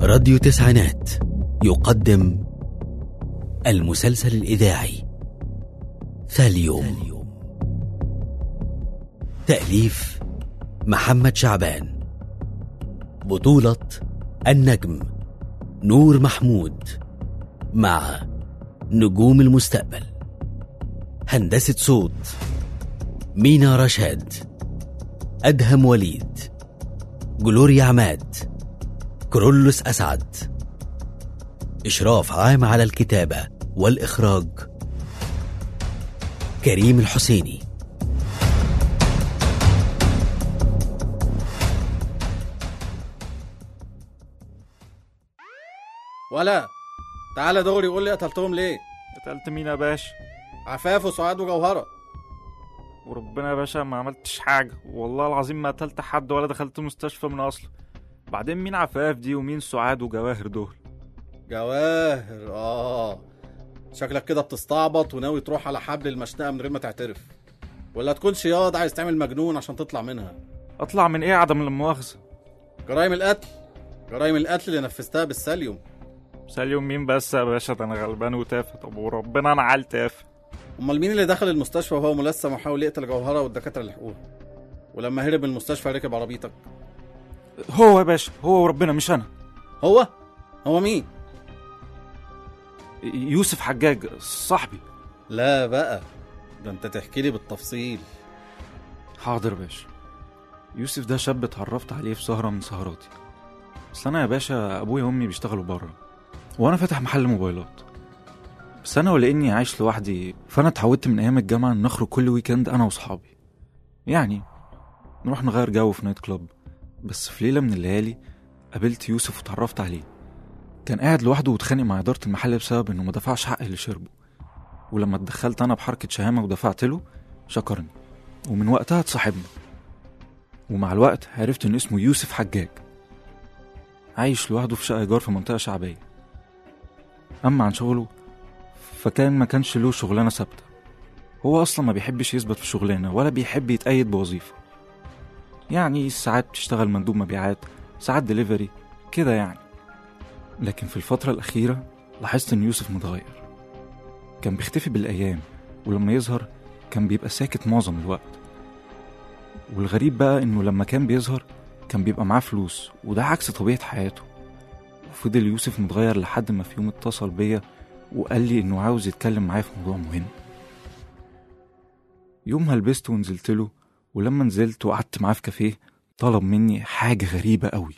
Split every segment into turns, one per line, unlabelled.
راديو تسعينات يقدم المسلسل الإذاعي ثاليوم تأليف محمد شعبان بطولة النجم نور محمود مع نجوم المستقبل هندسة صوت مينا رشاد أدهم وليد جلوريا عماد كرولوس أسعد إشراف عام على الكتابة والإخراج كريم الحسيني
ولا تعالى دغري قول لي قتلتهم ليه
قتلت مين يا باشا
عفاف وسعاد وجوهره
وربنا يا باشا ما عملتش حاجة والله العظيم ما قتلت حد ولا دخلت مستشفى من أصله بعدين مين عفاف دي ومين سعاد وجواهر دول
جواهر اه شكلك كده بتستعبط وناوي تروح على حبل المشنقه من غير ما تعترف ولا تكون شياض عايز تعمل مجنون عشان تطلع منها
أطلع من إيه عدم المؤاخذة
جرائم القتل جرائم القتل اللي نفذتها بالسليوم
ساليوم مين بس يا باشا ده أنا غلبان وتافه طب وربنا أنا عيل تافه
امال مين اللي دخل المستشفى وهو ملثم وحاول يقتل جوهره والدكاتره اللي لحقوها ولما هرب من المستشفى ركب عربيتك
هو يا باشا هو وربنا مش أنا
هو هو مين
يوسف حجاج صاحبي
لا بقى ده انت تحكي لي بالتفصيل
حاضر يا باشا يوسف ده شاب اتعرفت عليه في سهرة من سهراتي بس أنا يا باشا أبويا وأمي بيشتغلوا بره وأنا فاتح محل موبايلات بس أنا ولأني عايش لوحدي فأنا اتعودت من أيام الجامعة إن نخرج كل ويكند أنا وصحابي يعني نروح نغير جو في نايت كلاب بس في ليلة من الليالي قابلت يوسف واتعرفت عليه كان قاعد لوحده واتخانق مع إدارة المحل بسبب إنه ما دفعش حق اللي شربه ولما اتدخلت أنا بحركة شهامة ودفعت له شكرني ومن وقتها اتصاحبنا ومع الوقت عرفت إن اسمه يوسف حجاج عايش لوحده في شقة إيجار في منطقة شعبية أما عن شغله فكان ما كانش له شغلانة ثابتة هو أصلا ما بيحبش يثبت في شغلانة ولا بيحب يتأيد بوظيفة يعني ساعات بتشتغل مندوب مبيعات ساعات دليفري كده يعني لكن في الفترة الأخيرة لاحظت إن يوسف متغير كان بيختفي بالأيام ولما يظهر كان بيبقى ساكت معظم الوقت والغريب بقى إنه لما كان بيظهر كان بيبقى معاه فلوس وده عكس طبيعة حياته وفضل يوسف متغير لحد ما في يوم اتصل بيا وقال لي إنه عاوز يتكلم معايا في موضوع مهم يومها لبست ونزلت له ولما نزلت وقعدت معاه في كافيه طلب مني حاجة غريبة قوي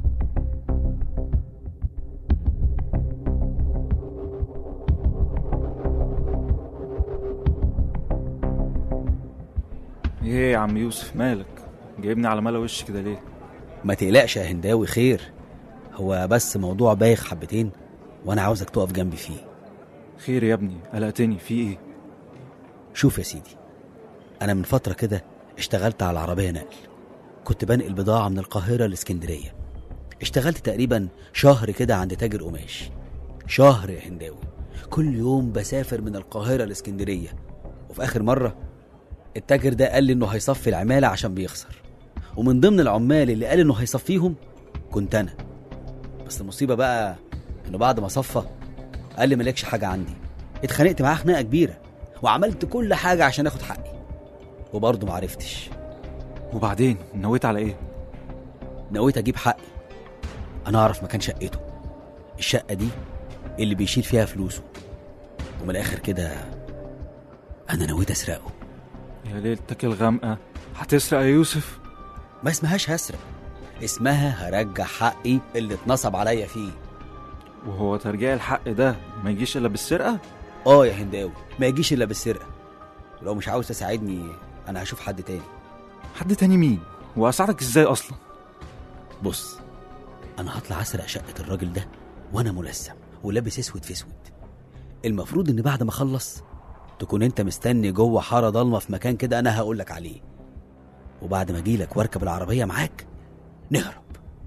ايه يا عم يوسف مالك جايبني على ملا وش كده ليه
ما تقلقش يا هنداوي خير هو بس موضوع بايخ حبتين وانا عاوزك تقف جنبي فيه
خير يا ابني قلقتني في ايه
شوف يا سيدي انا من فتره كده اشتغلت على عربيه نقل كنت بنقل بضاعه من القاهره لاسكندريه اشتغلت تقريبا شهر كده عند تاجر قماش شهر يا هنداوي كل يوم بسافر من القاهره لاسكندريه وفي اخر مره التاجر ده قال لي انه هيصفي العماله عشان بيخسر ومن ضمن العمال اللي قال انه هيصفيهم كنت انا بس المصيبه بقى انه بعد ما صفى قال لي مالكش حاجه عندي اتخانقت معاه خناقه كبيره وعملت كل حاجه عشان اخد حقي وبرضه معرفتش
وبعدين نويت على ايه
نويت اجيب حقي انا اعرف مكان شقته الشقه دي اللي بيشيل فيها فلوسه ومن الاخر كده انا نويت اسرقه
يا ليلتك الغامقة هتسرق يا يوسف
ما اسمهاش هسرق اسمها هرجع حقي اللي اتنصب عليا فيه
وهو ترجيع الحق ده ما يجيش الا بالسرقة
اه يا هنداوي ما يجيش الا بالسرقه ولو مش عاوز تساعدني انا هشوف حد تاني
حد تاني مين واساعدك ازاي اصلا
بص انا هطلع اسرق شقه الراجل ده وانا ملثم ولابس اسود في اسود المفروض ان بعد ما اخلص تكون انت مستني جوه حاره ضلمه في مكان كده انا هقولك عليه وبعد ما اجيلك واركب العربيه معاك نهرب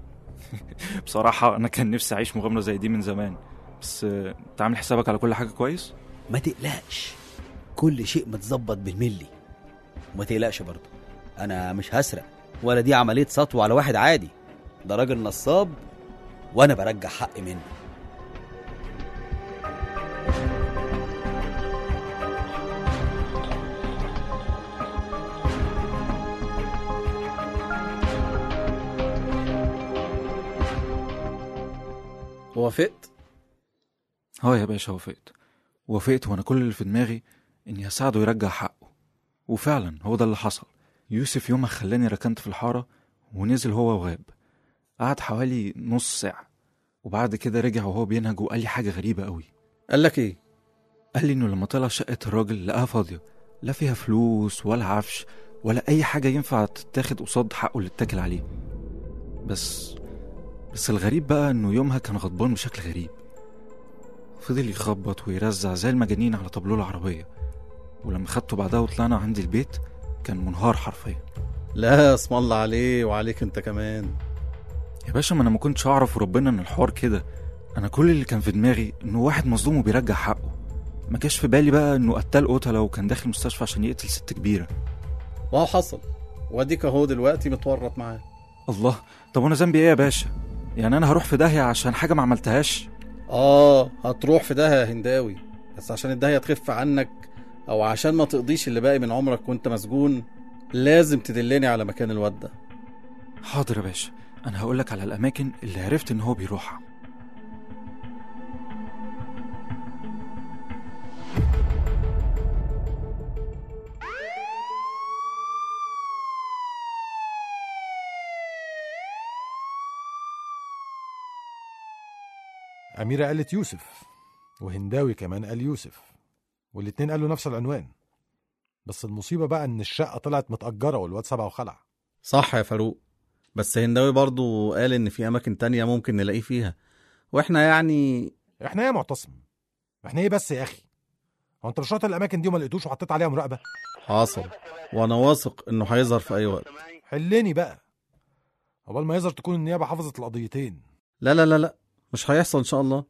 بصراحة انا كان نفسي اعيش مغامرة زي دي من زمان بس آه، انت عامل حسابك على كل حاجة كويس
ما تقلقش كل شيء متظبط بالملي وما تقلقش برضه انا مش هسرق ولا دي عمليه سطو على واحد عادي ده راجل نصاب وأنا برجع حقي منه
وافقت
اه يا باشا وافقت وافقت وانا كل اللي في دماغي اني هساعده يرجع حقه وفعلا هو ده اللي حصل يوسف يومها خلاني ركنت في الحارة ونزل هو وغاب قعد حوالي نص ساعة وبعد كده رجع وهو بينهج وقال لي حاجة غريبة قوي
قال لك ايه
قال لي انه لما طلع شقة الراجل لقاها فاضية لا فيها فلوس ولا عفش ولا أي حاجة ينفع تتاخد قصاد حقه اللي اتاكل عليه بس بس الغريب بقى انه يومها كان غضبان بشكل غريب فضل يخبط ويرزع زي المجانين على طابلوه العربية ولما خدته بعدها وطلعنا عندي البيت كان منهار حرفيا
لا اسم الله عليه وعليك انت كمان
يا باشا ما انا ما كنتش اعرف وربنا ان الحوار كده انا كل اللي كان في دماغي انه واحد مظلوم وبيرجع حقه ما جاش في بالي بقى انه قتال قتله وكان داخل المستشفى عشان يقتل ست كبيره
وهو حصل واديك اهو دلوقتي متورط معاه
الله طب وانا ذنبي ايه يا باشا يعني انا هروح في داهيه عشان حاجه ما عملتهاش
اه هتروح في ده يا هنداوي بس عشان الداهية تخف عنك او عشان ما تقضيش اللي باقي من عمرك وانت مسجون لازم تدلني على مكان الواد ده
حاضر يا باشا انا هقولك على الاماكن اللي عرفت ان هو بيروحها
أميرة قالت يوسف وهنداوي كمان قال يوسف والاتنين قالوا نفس العنوان بس المصيبة بقى إن الشقة طلعت متأجرة والواد سبعه وخلع
صح يا فاروق بس هنداوي برضو قال ان في اماكن تانية ممكن نلاقيه فيها واحنا يعني
إحنا إيه يا معتصم؟ إحنا إيه بس يا أخي؟ هو أنت مش رحت الأماكن دي وما لقيتوش وحطيت عليها مراقبة؟
حاصل وانا واثق انه هيظهر في اي وقت
حلني بقى عقبال ما يظهر تكون النيابة حفظت القضيتين
لا لا لا لا مش هيحصل ان شاء الله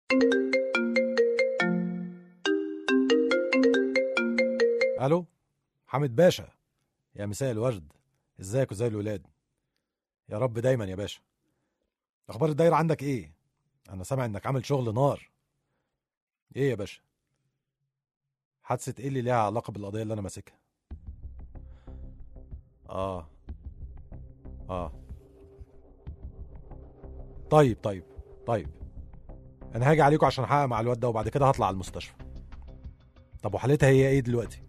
ألو حامد باشا يا مساء الورد ازيك وزي الولاد يا رب دايما يا باشا اخبار الدايرة عندك ايه انا سامع انك عامل شغل نار ايه يا باشا حادثة ايه اللي ليها علاقة بالقضية اللي انا ماسكها اه اه طيب طيب طيب انا هاجي عليكم عشان احقق مع الواد ده وبعد كده هطلع على المستشفى طب وحالتها هي ايه دلوقتي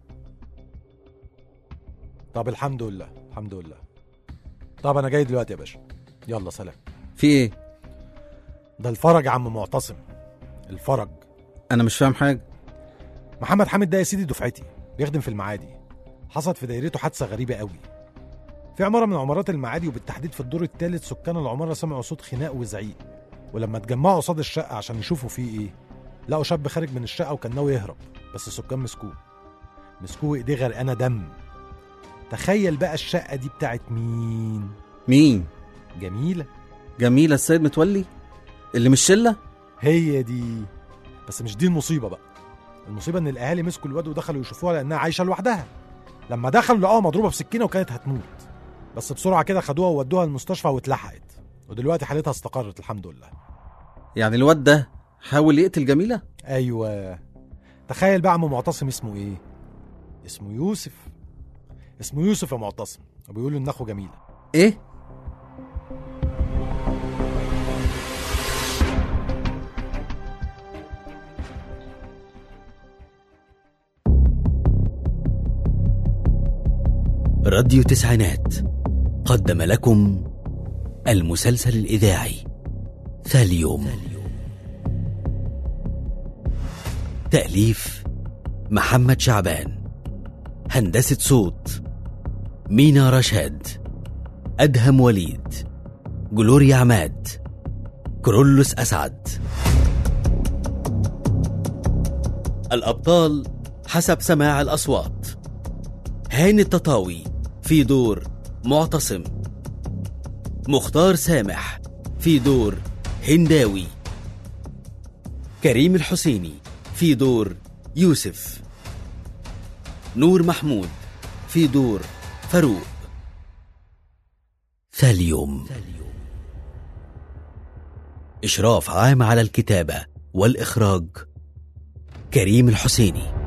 طب الحمد لله الحمد لله طب انا جاي دلوقتي يا باشا يلا سلام
في ايه
ده الفرج يا عم معتصم الفرج
انا مش فاهم حاجه
محمد حامد ده يا سيدي دفعتي بيخدم في المعادي حصلت في دايرته حادثه غريبه قوي في عماره من عمارات المعادي وبالتحديد في الدور الثالث سكان العماره سمعوا صوت خناق وزعيق ولما اتجمعوا قصاد الشقه عشان يشوفوا فيه ايه لقوا شاب خارج من الشقه وكان ناوي يهرب بس السكان مسكوه مسكوه ايديه غرقانه دم تخيل بقى الشقه دي بتاعت مين
مين
جميله
جميله السيد متولي اللي مش شله
هي دي بس مش دي المصيبه بقى المصيبه ان الاهالي مسكوا الواد ودخلوا يشوفوها لانها عايشه لوحدها لما دخلوا لقوها مضروبه بسكينه وكانت هتموت بس بسرعه كده خدوها وودوها المستشفى واتلحقت ودلوقتي حالتها استقرت الحمد لله
يعني الواد ده حاول يقتل جميله
ايوه تخيل بقى عم معتصم اسمه ايه اسمه يوسف اسمه يوسف يا معتصم وبيقولوا ان اخو جميله
ايه
راديو تسعينات قدم لكم المسلسل الإذاعي ثاليوم تأليف محمد شعبان هندسة صوت مينا رشاد أدهم وليد جلوريا عماد كرولوس أسعد الأبطال حسب سماع الأصوات هاني التطاوي في دور معتصم مختار سامح في دور هنداوي كريم الحسيني في دور يوسف نور محمود في دور فاروق ثاليوم إشراف عام على الكتابة والإخراج كريم الحسيني